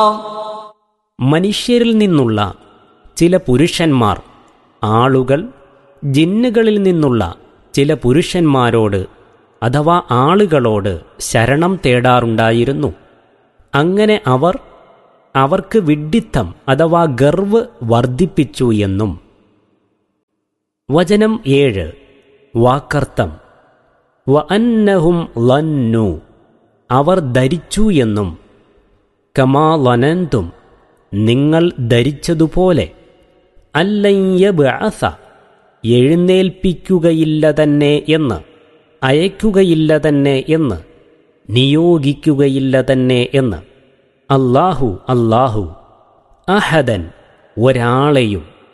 മനുഷ്യരിൽ നിന്നുള്ള ചില പുരുഷന്മാർ ആളുകൾ ജിന്നുകളിൽ നിന്നുള്ള ചില പുരുഷന്മാരോട് അഥവാ ആളുകളോട് ശരണം തേടാറുണ്ടായിരുന്നു അങ്ങനെ അവർ അവർക്ക് വിഡ്ഢിത്തം അഥവാ ഗർവ് വർദ്ധിപ്പിച്ചു എന്നും വചനം ഏഴ് വാക്കർത്ഥം വ അന്നഹും ലന്നു അവർ ധരിച്ചു എന്നും കമാ ലനന്തും നിങ്ങൾ ധരിച്ചതുപോലെ അല്ലയ്യബഅസ എഴുന്നേൽപ്പിക്കുകയില്ല തന്നെ എന്ന് അയക്കുകയില്ല തന്നെ എന്ന് നിയോഗിക്കുകയില്ല തന്നെ എന്ന് അല്ലാഹു അല്ലാഹു അഹദൻ ഒരാളെയും